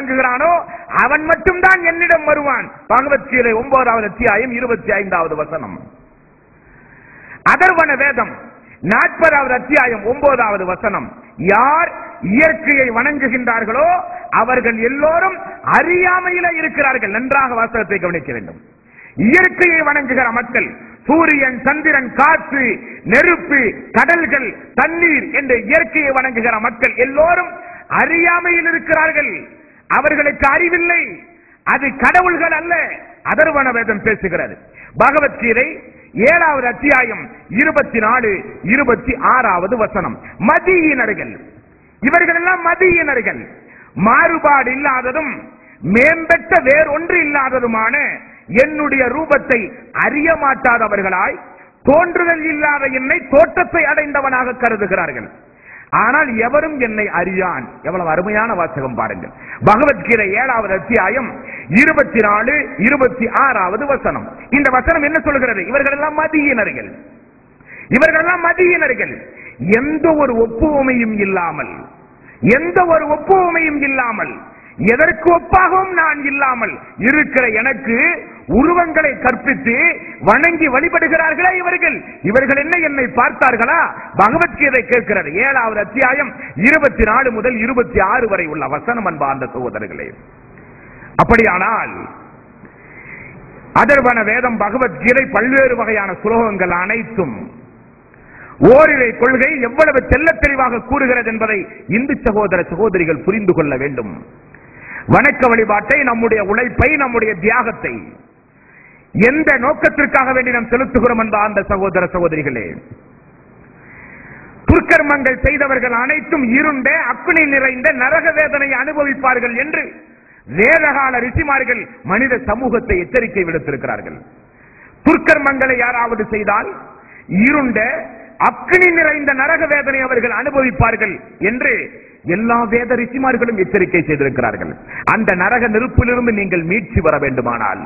வணங்குகிறானோ அவன் மட்டும்தான் என்னிடம் வருவான் பகவத்கீதை ஒன்பதாவது அத்தியாயம் இருபத்தி ஐந்தாவது வசனம் அதர்வன வேதம் நாற்பதாவது அத்தியாயம் ஒன்பதாவது வசனம் யார் இயற்கையை வணங்குகின்றார்களோ அவர்கள் எல்லோரும் அறியாமையில இருக்கிறார்கள் நன்றாக வாசகத்தை கவனிக்க வேண்டும் இயற்கையை வணங்குகிற மக்கள் சூரியன் சந்திரன் காற்று நெருப்பு கடல்கள் தண்ணீர் என்ற இயற்கையை வணங்குகிற மக்கள் எல்லோரும் அறியாமையில் இருக்கிறார்கள் அவர்களுக்கு அறிவில்லை அது கடவுள்கள் அல்ல அதர்வன வேதம் பேசுகிறது பகவத்கீதை ஏழாவது அத்தியாயம் இருபத்தி நாலு இருபத்தி ஆறாவது வசனம் மதியினர்கள் இவர்கள் எல்லாம் மதியினர்கள் மாறுபாடு இல்லாததும் மேம்பட்ட வேறொன்று இல்லாததுமான என்னுடைய ரூபத்தை அறிய மாட்டாதவர்களாய் தோன்றுதல் இல்லாத என்னை தோற்றத்தை அடைந்தவனாக கருதுகிறார்கள் ஆனால் எவரும் என்னை அறியான் எவ்வளவு அருமையான வாசகம் பாருங்கள் பகவத்கீதை ஏழாவது அத்தியாயம் இருபத்தி நாலு இருபத்தி ஆறாவது வசனம் இந்த வசனம் என்ன சொல்கிறது இவர்கள் எல்லாம் மதியினர்கள் இவர்கள் எல்லாம் மதியினர்கள் எந்த ஒரு ஒப்புவமையும் இல்லாமல் எந்த ஒரு ஒப்புவமையும் இல்லாமல் எதற்கு ஒப்பாகவும் நான் இல்லாமல் இருக்கிற எனக்கு உருவங்களை கற்பித்து வணங்கி வழிபடுகிறார்களா இவர்கள் இவர்கள் என்ன என்னை பார்த்தார்களா பகவத்கீதை கேட்கிறது ஏழாவது அத்தியாயம் இருபத்தி நாலு முதல் இருபத்தி ஆறு வரை உள்ள வசனம் அன்பார்ந்த சகோதரர்களே அப்படியானால் அதர்வன வேதம் பகவத்கீதை பல்வேறு வகையான சுலோகங்கள் அனைத்தும் ஓரிரை கொள்கை எவ்வளவு தெள்ளத் தெளிவாக கூறுகிறது என்பதை இந்து சகோதர சகோதரிகள் புரிந்து கொள்ள வேண்டும் வணக்க வழிபாட்டை நம்முடைய உழைப்பை நம்முடைய தியாகத்தை எந்த நோக்கத்திற்காக வேண்டி நாம் செலுத்துகிறோம் என்ற அந்த சகோதர சகோதரிகளே துர்க்கர்மங்கள் செய்தவர்கள் அனைத்தும் இருண்ட அக்குனி நிறைந்த நரக வேதனை அனுபவிப்பார்கள் என்று வேதகால ரிஷிமார்கள் மனித சமூகத்தை எச்சரிக்கை விடுத்திருக்கிறார்கள் துர்க்கர்மங்களை யாராவது செய்தால் இருண்ட அக்னி நிறைந்த நரக வேதனை அவர்கள் அனுபவிப்பார்கள் என்று எல்லா வேத ரிஷிமார்களும் எச்சரிக்கை செய்திருக்கிறார்கள் அந்த நரக நெருப்பிலிருந்து நீங்கள் மீட்சி வர வேண்டுமானால்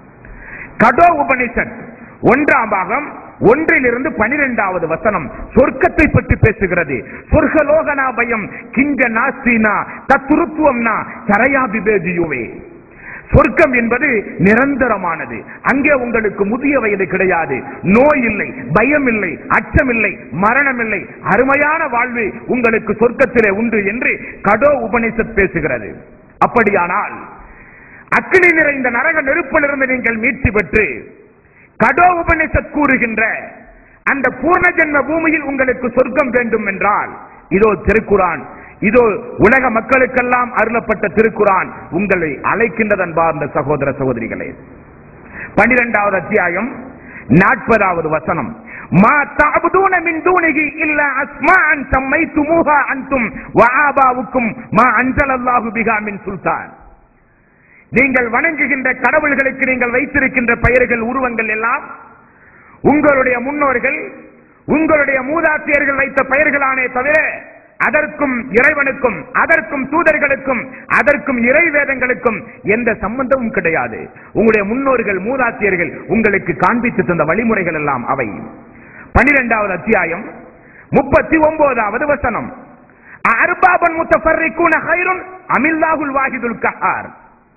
கடோ உபனிஷத் ஒன்றாம் பாகம் ஒன்றிலிருந்து பனிரெண்டாவது வசனம் சொர்க்கத்தை பற்றி பேசுகிறது சொர்க்கலோகனா பயம் கிஞ்ச நாஸ்தினா தத்துருத்துவம்னா சரையா விபேதியுவே சொர்க்கம் என்பது நிரந்தரமானது அங்கே உங்களுக்கு முதிய வயது கிடையாது நோய் இல்லை பயம் இல்லை அச்சம் இல்லை மரணம் இல்லை அருமையான வாழ்வு உங்களுக்கு சொர்க்கத்திலே உண்டு என்று கடோ உபனிஷத் பேசுகிறது அப்படியானால் அக்கினி நிறைந்த நரக நெருப்பிலிருந்து நீங்கள் மீட்சி பெற்று கடோ உபனிஷத் கூறுகின்ற அந்த பூர்ண ஜென்ம பூமியில் உங்களுக்கு சொர்க்கம் வேண்டும் என்றால் இதோ திருக்குரான் இதோ உலக மக்களுக்கெல்லாம் அருளப்பட்ட திருக்குரான் உங்களை அழைக்கின்றது அன்பார்ந்த சகோதர சகோதரிகளே பனிரெண்டாவது அத்தியாயம் நாற்பதாவது வசனம் மா தஅபுதூன மின் தூனிஹி இல்லா அஸ்மாஅன் சம்மைத்துமூஹா அன்தும் வஆபாவுக்கும் மா அன்ஸலல்லாஹு பிஹா மின் சுல்தான் நீங்கள் வணங்குகின்ற கடவுள்களுக்கு நீங்கள் வைத்திருக்கின்ற பெயர்கள் உருவங்கள் எல்லாம் உங்களுடைய முன்னோர்கள் உங்களுடைய மூதாட்டியர்கள் வைத்த பெயர்களானே தவிர அதற்கும் இறைவனுக்கும் அதற்கும் தூதர்களுக்கும் அதற்கும் இறை வேதங்களுக்கும் எந்த சம்பந்தமும் கிடையாது உங்களுடைய முன்னோர்கள் மூதாட்டியர்கள் உங்களுக்கு காண்பித்து தந்த வழிமுறைகள் எல்லாம் அவை பனிரெண்டாவது அத்தியாயம் முப்பத்தி ஒன்பதாவது வசனம் அர்பாபன் முத்தஃபர்ரிக்கூன ஹைருன் அமில்லாஹுல் வாஹிதுல் கஹார்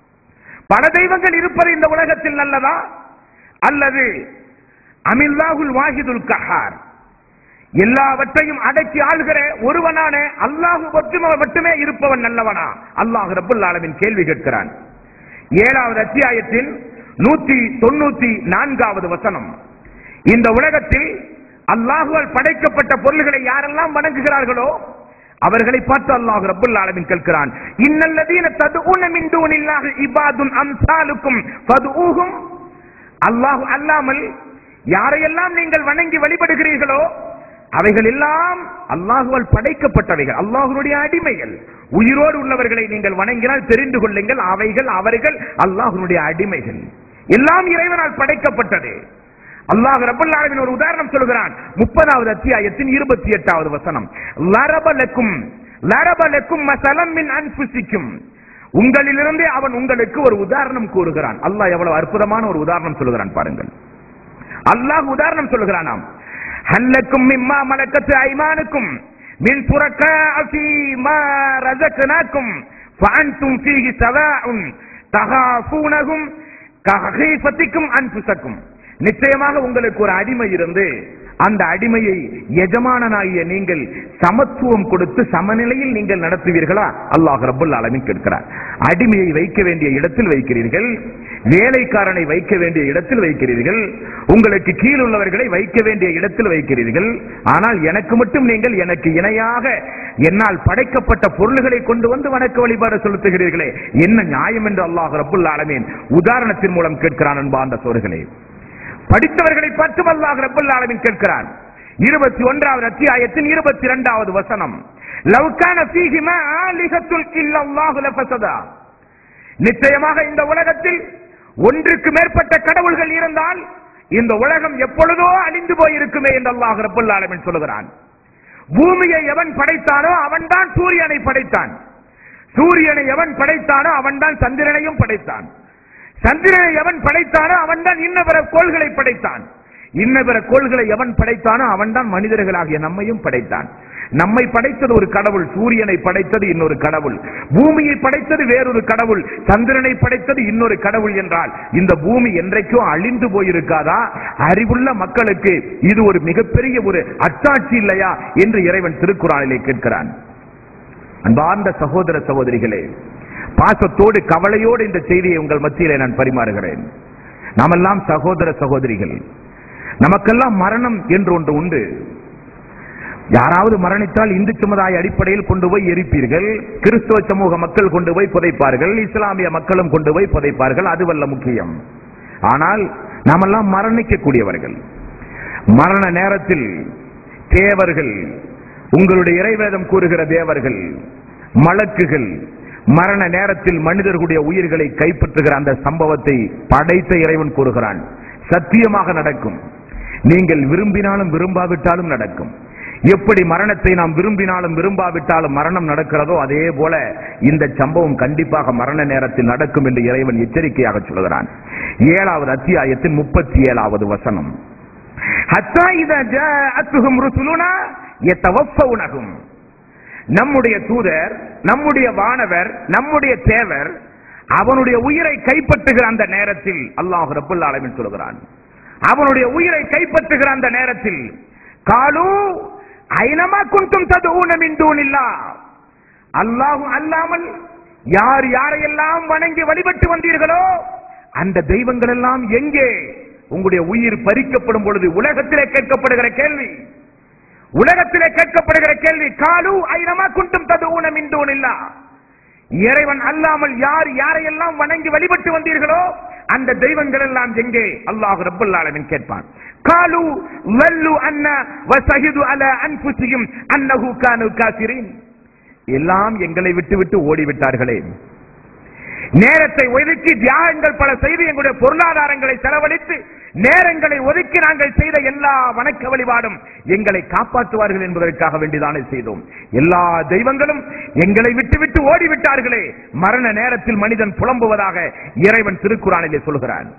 பல தெய்வங்கள் இருப்பது இந்த உலகத்தில் நல்லதா அல்லது அமில்லாஹுல் வாஹிதுல் கஹார் எல்லாவற்றையும் அடக்கி ஆள்கிற ஒருவனான அல்லாஹு மட்டுமே மட்டுமே இருப்பவன் நல்லவனா அல்லாஹ் ரபுல் ஆலமின் கேள்வி கேட்கிறான் ஏழாவது அத்தியாயத்தின் நூத்தி தொண்ணூத்தி நான்காவது வசனம் இந்த உலகத்தில் அல்லாஹுவால் படைக்கப்பட்ட பொருள்களை யாரெல்லாம் வணங்குகிறார்களோ அவர்களை பார்த்து அல்லாஹ் ரப்பல் ஆலமீன் கேட்கிறான் இன்னல்லதீன ததுஊன மின் தூனில்லாஹி இபாதுன் அம்சாலுக்கும் ஃபதுஊஹும் அல்லாஹ் அல்லாமல் யாரையெல்லாம் நீங்கள் வணங்கி வழிபடுகிறீர்களோ அவைகள் எல்லாம் அல்லாஹுவால் படைக்கப்பட்டவைகள் அல்லாஹுடைய அடிமைகள் உயிரோடு உள்ளவர்களை நீங்கள் வணங்கினால் தெரிந்து கொள்ளுங்கள் அவைகள் அவர்கள் அல்லாஹுடைய அடிமைகள் எல்லாம் இறைவனால் படைக்கப்பட்டது அல்லாஹ் ரப்பல் ஆலமீன் ஒரு உதாரணம் சொல்கிறான் முப்பதாவது அத்தியாயத்தின் இருபத்தி எட்டாவது வசனம் லரபலக்கும் லரபலக்கும் மசலம் மின் அன்புசிக்கும் உங்களிலிருந்தே அவன் உங்களுக்கு ஒரு உதாரணம் கூறுகிறான் அல்லாஹ் எவ்வளவு அற்புதமான ஒரு உதாரணம் சொல்லுகிறான் பாருங்கள் அல்லாஹ் உதாரணம் சொல்லுகிறானாம் ஹல்லக்கும் மிம்மா மலக்கத்து ஐமானுக்கும் மின் புறக்க மா ரஜக்னாக்கும் فأنتم فيه سواء تخافونهم كخيفتكم أنفسكم நிச்சயமாக உங்களுக்கு ஒரு அடிமை இருந்து அந்த அடிமையை எஜமானனாகிய நீங்கள் சமத்துவம் கொடுத்து சமநிலையில் நீங்கள் நடத்துவீர்களா அல்லாஹ் ரப்பல் ஆலமீன் கேட்கிறார் அடிமையை வைக்க வேண்டிய இடத்தில் வைக்கிறீர்கள் வேலைக்காரனை வைக்க வேண்டிய இடத்தில் வைக்கிறீர்கள் உங்களுக்கு கீழ் உள்ளவர்களை வைக்க வேண்டிய இடத்தில் வைக்கிறீர்கள் ஆனால் எனக்கு மட்டும் நீங்கள் எனக்கு இணையாக என்னால் படைக்கப்பட்ட பொருள்களை கொண்டு வந்து வணக்க வழிபாடு செலுத்துகிறீர்களே என்ன நியாயம் என்று அல்லாஹ் ரப்புல் ஆலமீன் உதாரணத்தின் மூலம் கேட்கிறான் அன்பார்ந்த சோர்களே படித்தவர்களை பார்த்தும் அல்லாஹ் ரப்பல் ஆலமீன் கேட்கிறான் இருபத்தி ஒன்றாவது அத்தியாயத்தின் இருபத்தி இரண்டாவது வசனம் லவ்கான ஃபீஹிமா ஆலிஹத்துல் இல்லல்லாஹு லஃபஸதா நிச்சயமாக இந்த உலகத்தில் ஒன்றுக்கு மேற்பட்ட கடவுள்கள் இருந்தால் இந்த உலகம் எப்பொழுதோ அழிந்து போயிருக்குமே என்று அல்லாஹ் ரப்பல் ஆலமீன் சொல்லுகிறான் பூமியை எவன் படைத்தானோ அவன்தான் சூரியனை படைத்தான் சூரியனை எவன் படைத்தானோ அவன்தான் சந்திரனையும் படைத்தான் சந்திரனை எவன் படைத்தானோ அவன்தான் இன்ன பிற கோள்களை படைத்தான் இன்ன பிற கோள்களை எவன் படைத்தானோ அவன்தான் மனிதர்களாகிய நம்மையும் படைத்தான் நம்மை படைத்தது ஒரு கடவுள் சூரியனை படைத்தது இன்னொரு கடவுள் பூமியை படைத்தது வேறொரு கடவுள் சந்திரனை படைத்தது இன்னொரு கடவுள் என்றால் இந்த பூமி என்றைக்கும் அழிந்து போயிருக்காதா அறிவுள்ள மக்களுக்கு இது ஒரு மிகப்பெரிய ஒரு அத்தாட்சி இல்லையா என்று இறைவன் திருக்குறானிலே கேட்கிறான் அன்பார்ந்த சகோதர சகோதரிகளே பாசத்தோடு கவலையோடு இந்த செய்தியை உங்கள் மத்தியிலே நான் பரிமாறுகிறேன் நாமெல்லாம் சகோதர சகோதரிகள் நமக்கெல்லாம் மரணம் என்று ஒன்று உண்டு யாராவது மரணித்தால் இந்து சமுதாய அடிப்படையில் கொண்டு போய் எரிப்பீர்கள் கிறிஸ்துவ சமூக மக்கள் கொண்டு போய் புதைப்பார்கள் இஸ்லாமிய மக்களும் கொண்டு போய் புதைப்பார்கள் அதுவல்ல முக்கியம் ஆனால் நாமெல்லாம் மரணிக்கக்கூடியவர்கள் மரண நேரத்தில் தேவர்கள் உங்களுடைய இறைவேதம் கூறுகிற தேவர்கள் மலக்குகள் மரண நேரத்தில் மனிதர்களுடைய உயிர்களை கைப்பற்றுகிற அந்த சம்பவத்தை படைத்த இறைவன் கூறுகிறான் சத்தியமாக நடக்கும் நீங்கள் விரும்பினாலும் விரும்பாவிட்டாலும் நடக்கும் எப்படி மரணத்தை நாம் விரும்பினாலும் விரும்பாவிட்டாலும் மரணம் நடக்கிறதோ அதே போல இந்த சம்பவம் கண்டிப்பாக மரண நேரத்தில் நடக்கும் என்று இறைவன் எச்சரிக்கையாக சொல்கிறான் ஏழாவது அத்தியாயத்தின் முப்பத்தி ஏழாவது வசனம் ஹத்தா இதா ஜாஅத்துஹும் ருசுலுனா யதவஃபவுனஹும் நம்முடைய தூதர் நம்முடைய வானவர் நம்முடைய தேவர் அவனுடைய உயிரை கைப்பற்றுகிற அந்த நேரத்தில் அல்லாஹ் ரப்புல் ஆலமீன் சொல்கிறான் அவனுடைய உயிரை கைப்பற்றுகிற அந்த நேரத்தில் காலு ஐனமா குந்தும் ததுஊன மின் தூனில்லாஹ் அல்லாஹ் அல்லாமல் யார் யாரையெல்லாம் வணங்கி வழிபட்டு வந்தீர்களோ அந்த தெய்வங்கள் எல்லாம் எங்கே உங்களுடைய உயிர் பறிக்கப்படும் பொழுது உலகத்திலே கேட்கப்படுகிற கேள்வி உலகத்திலே கேட்கப்படுகிற கேள்வி காலு ஐனமா குண்டும் தது ஊனம் இந்தோனில்லா இறைவன் அல்லாமல் யார் யாரையெல்லாம் வணங்கி வழிபட்டு வந்தீர்களோ அந்த தெய்வங்கள் எல்லாம் எங்கே அல்லாஹ் ரப்பல் ஆலமீன் கேட்பான் காலு வல்லு அன்ன வசஹிது அல அன்ஃபுசிஹிம் அன்னஹு கானு காசிரீன் எல்லாம் எங்களை விட்டு விட்டு ஓடிவிட்டார்களே நேரத்தை ஒதுக்கி தியாகங்கள் பல செய்து எங்களுடைய பொருளாதாரங்களை செலவழித்து நேரங்களை ஒதுக்கி நாங்கள் செய்த எல்லா வணக்க வழிபாடும் எங்களை காப்பாற்றுவார்கள் என்பதற்காக வேண்டிதானே செய்தோம் எல்லா தெய்வங்களும் எங்களை விட்டு விட்டு ஓடிவிட்டார்களே மரண நேரத்தில் மனிதன் புலம்புவதாக இறைவன் திருக்குறானிலே சொல்கிறான்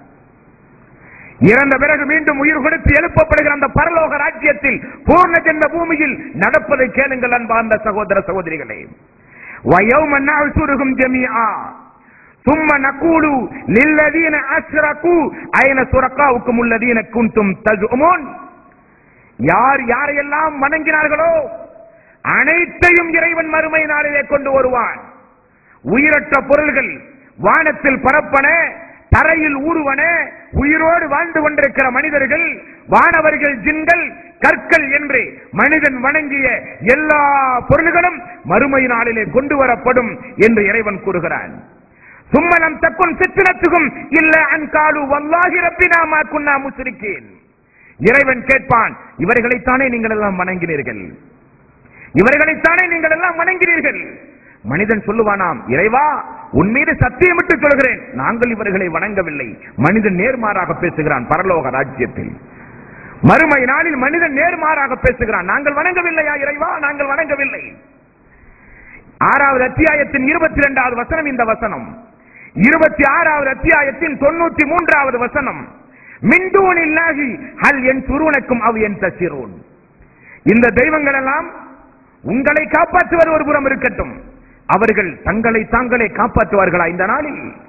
இறந்த பிறகு மீண்டும் உயிர் கொடுத்து எழுப்பப்படுகிற அந்த பரலோக ராஜ்யத்தில் பூர்ண ஜென்ம பூமியில் நடப்பதை கேளுங்கள் அன்பார்ந்த சகோதர சகோதரிகளே وَيَوْمَ نَحْشُرُهُمْ جَمِيعًا ثُمَّ نَقُولُ لِلَّذِينَ أَشْرَكُوا أَيْنَ شُرَكَاؤُكُمُ الَّذِينَ كُنتُمْ تَزْعُمُونَ யார் யாரையெல்லாம் வணங்கினார்களோ அனைத்தையும் இறைவன் மறுமை நாளிலே கொண்டு வருவான் உயிரற்ற பொருள்கள் வானத்தில் பரப்பன தரையில் ஊறுவன உயிரோடு வாழ்ந்து கொண்டிருக்கிற மனிதர்கள் வானவர்கள் ஜின்கள் கற்கள் என்று மனிதன் வணங்கிய எல்லா பொருள்களும் மறுமை நாளிலே கொண்டு வரப்படும் என்று இறைவன் கூறுகிறான் சும்மலம் தக்கும் சித்திரத்துக்கும் இல்ல அன்காலு வல்லாகி ரப்பினா மா குன்னா முஸ்ரிக்கீன் இறைவன் கேட்பான் இவர்களைத்தானே நீங்கள் எல்லாம் வணங்கினீர்கள் இவர்களைத்தானே நீங்கள் எல்லாம் வணங்கினீர்கள் மனிதன் சொல்லுவானாம் இறைவா உன் மீது சத்தியமிட்டு சொல்கிறேன் நாங்கள் இவர்களை வணங்கவில்லை மனிதன் நேர்மாறாக பேசுகிறான் பரலோக ராஜ்யத்தில் மறுமை நாளில் மனிதன் நேர்மாறாக பேசுகிறான் நாங்கள் வணங்கவில்லையா இறைவா நாங்கள் வணங்கவில்லை ஆறாவது அத்தியாயத்தின் இருபத்தி இரண்டாவது வசனம் இந்த வசனம் இருபத்தி ஆறாவது அத்தியாயத்தின் தொண்ணூத்தி மூன்றாவது வசனம் மிண்டூனில்லாகி ஹல் என் சுருவனுக்கும் அவ் என் தசிரோன் இந்த தெய்வங்கள் எல்லாம் உங்களை காப்பாற்றுவது ஒரு புறம் இருக்கட்டும் அவர்கள் தங்களை தாங்களே காப்பாற்றுவார்களா இந்த நாளில்